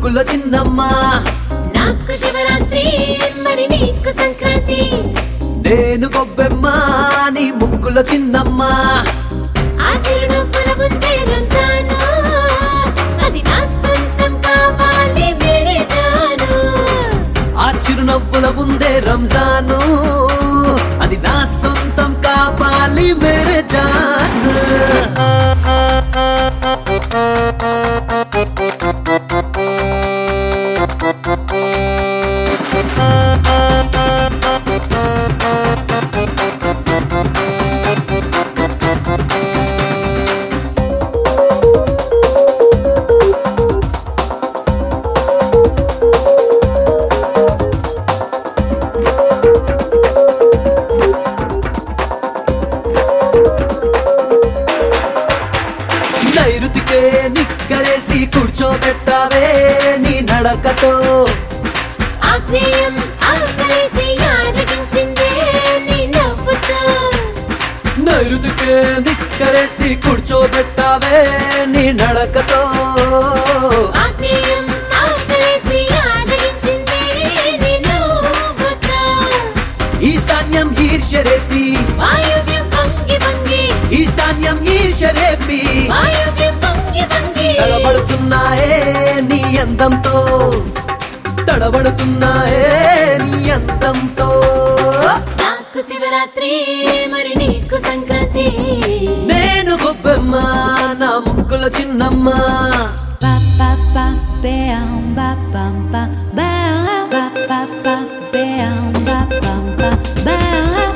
ముగ్గుల చిన్నమ్మ నాకు శివరాత్రి మరి నీకు సంక్రాంతి నేను గొబ్బెమ్మ నీ ముగ్గుల చిన్నమ్మ ఆ చిరునవ్వుల ముందే రంజాను అది నా సొంతం కావాలి మేరే జాను ఆ చిరునవ్వుల ముందే రంజాను అది నా సొంతం కావాలి మేరే జాన్ నైరుతికే నిక్కరేసి కూర్చోబెట్టావే నీ నడకతో ఆగ్నేయం ఆకలేసి ఆరగించిందే నీ నవ్వుతో నైరుతికే నిక్కరేసి కూర్చోబెట్టావే నీ నడకతో ఆగ్నేయం ఆకలేసి ఆరగించిందే నీ నవ్వుతో ఈశాన్యం ఈర్ష్యరేపి వాయువ్యం వంగి వంగి ఈశాన్యం ఈర్ష్యరేపి వాయువ్యం వంగి వంగి తడబడుతున్నాయే నీ అందంతో తడబడుతున్నాయే నీ అందంతో నాకు శివరాత్రి మరి నీకు సంక్రాంతి నేను గొబ్బెమ్మ నా ముగ్గుల చిన్నమ్మ ba ba ba bam ba bam ba bam ba ba ba bam ba bam ba bam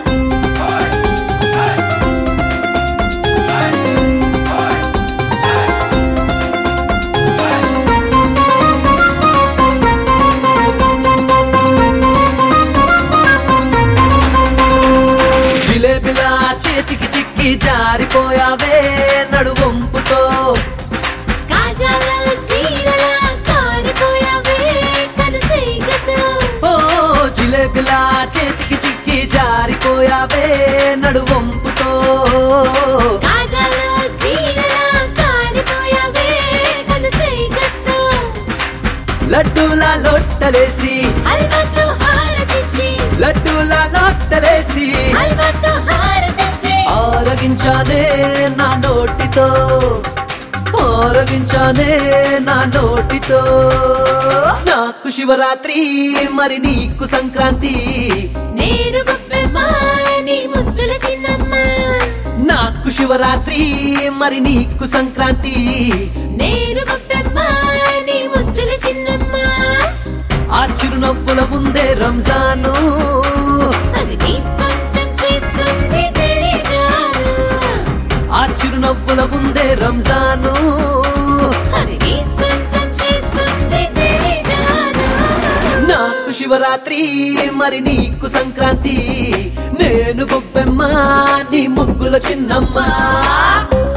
జిలేబిలా చేతికి చిక్కి జారిపోయావే నడువంపుతో కాజాల చీరల కారిపోయావే కనసైగతో ఓ జిలేబిలా చేతికి చిక్కి జారిపోయావే నడువంపుతో కాజాల చీరల కారిపోయావే కనసైగతో లడ్డూలా లొట్టలేసి హల్వాతో హారతిచ్చి లడ్డూలా లొట్టలేసి హల్వాతో హారతిచ్చి ఆరగించానే నా నోటితో ఆరగించానే నా నోటితో నాకు శివరాత్రి మరి నీకు సంక్రాంతి నేను గొప్పెమ్మ నీ ముద్దుల చిన్నమ్మ నాకు శివరాత్రి మరి నీకు సంక్రాంతి నేను గొప్పెమ్మ నీ ముద్దుల చిన్నమ్మ ఆ చిరునవ్వుల ముందే రంజాను అది నీ సొంతం చేస్తుంది తెలియజాను ఆ చిరునవ్వుల ముందే రంజాను అది నీ సొంతం చేస్తుంది తెలియజాను నాకు శివరాత్రి మరి నీకు సంక్రాంతి నేను గొప్పెమ్మ నీ ముగ్గుల చిన్నమ్మ